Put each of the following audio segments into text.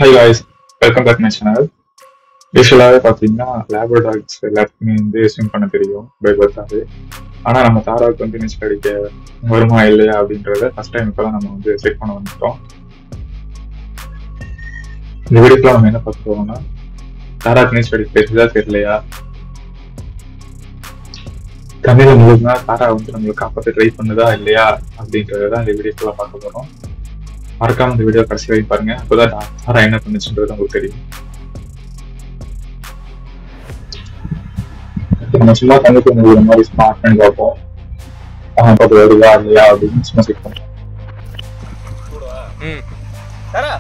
high guys welcome back my channel யூஸ்வலாகவே பார்த்தீங்கன்னா labour tax எல்லாத்துக்குமே வந்து ஸ்விம் பண்ண தெரியும் பை பர்த்தாது ஆனால் நம்ம தாராவுக்கு வந்து நீச்சல் அடிக்க வருமா இல்லையா அப்படின்றத ஃபர்ஸ்ட் டைம் இப்போ நம்ம வந்து செக் பண்ண வந்துட்டோம் இந்த வீடியோக்குள்ள நம்ம என்ன பார்க்க போறோம்னா தாராக்கு நீச்சல் அடிக்க தெரியுதா தெரியலையா தண்ணியில முழுதுனா தாரா வந்து நம்மளுக்கு காப்பாற்ற ட்ரை பண்ணுதா இல்லையா அப்படின்றத தான் இந்த வீடியோக்குள்ள பார்க்க போறோம் மறக்காம இந்த வீடியோ கடைசி வரைக்கும் பாருங்க அப்போதான் தாரா என்ன பண்ணுச்சுன்றது உங்களுக்கு தெரியும் நம்ம சும்மா தங்கத்துக்கு முடிகிற மாதிரி ஸ்மார்ட் பண்ணி பார்ப்போம் அவன் பார்த்து வருதா இல்லையா அப்படின்னு சும்மா செக் பண்ணுறோம் ம் தரா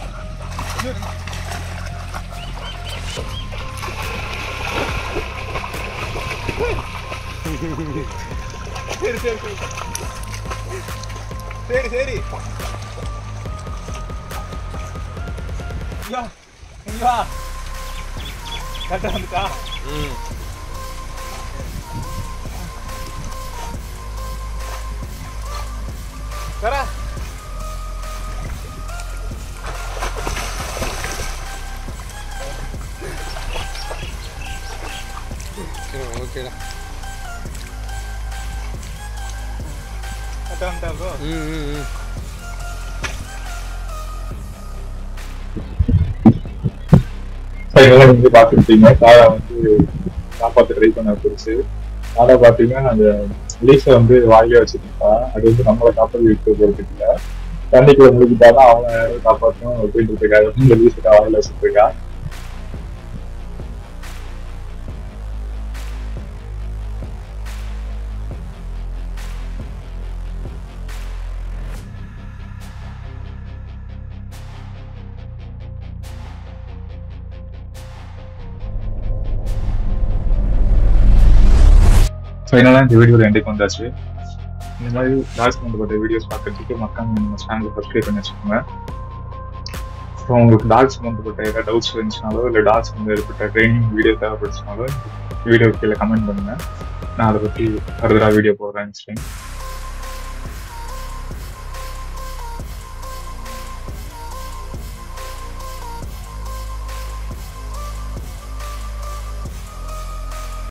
சரி சரி சரி சரி சரி ஐயா ஐயா கரெக்டாக வந்துட்டா ம் தரா ஓகேடா கரெக்டாக வந்துட்டா ப்ரோ ம் ம் ம் ஃபைனலாக வந்து பார்த்துருப்பீங்க தாரா வந்து காப்பாற்ற ட்ரை பண்ண போச்சு தாரா பார்த்தீங்கன்னா அந்த லீஃபை வந்து வாயிலே வச்சுருக்கா அது வந்து நம்மளை காப்பாற்றி விட்டு போகிறதுக்கு இல்லை தண்ணிக்குள்ள முழுகிட்டாலும் அவனை யாரும் காப்பாற்றணும் அப்படின்றதுக்காக இந்த லீஃபை வாயில வச்சுருக்கா ஃபைனலாக இந்த வீடியோட எண்டுக்கு வந்தாச்சு இந்த மாதிரி டாக்ஸ் சம்மந்தப்பட்ட வீடியோஸ் பார்க்கறதுக்கு மக்கள் நம்ம சேனலை சப்ஸ்கிரைப் பண்ணி வச்சுக்கோங்க ஸோ உங்களுக்கு டாக்ஸ் சம்மந்தப்பட்ட ஏதாவது டவுட்ஸ் இருந்துச்சுனாலோ இல்லை டாக்ஸ் சம்மந்தப்பட்ட ட்ரைனிங் வீடியோ தேவைப்படுச்சுனாலோ வீடியோ கீழே கமெண்ட் பண்ணுங்க நான் அதை பற்றி ஃபர்தராக வீடியோ போடுறேன் நெக்ஸ்ட் டைம்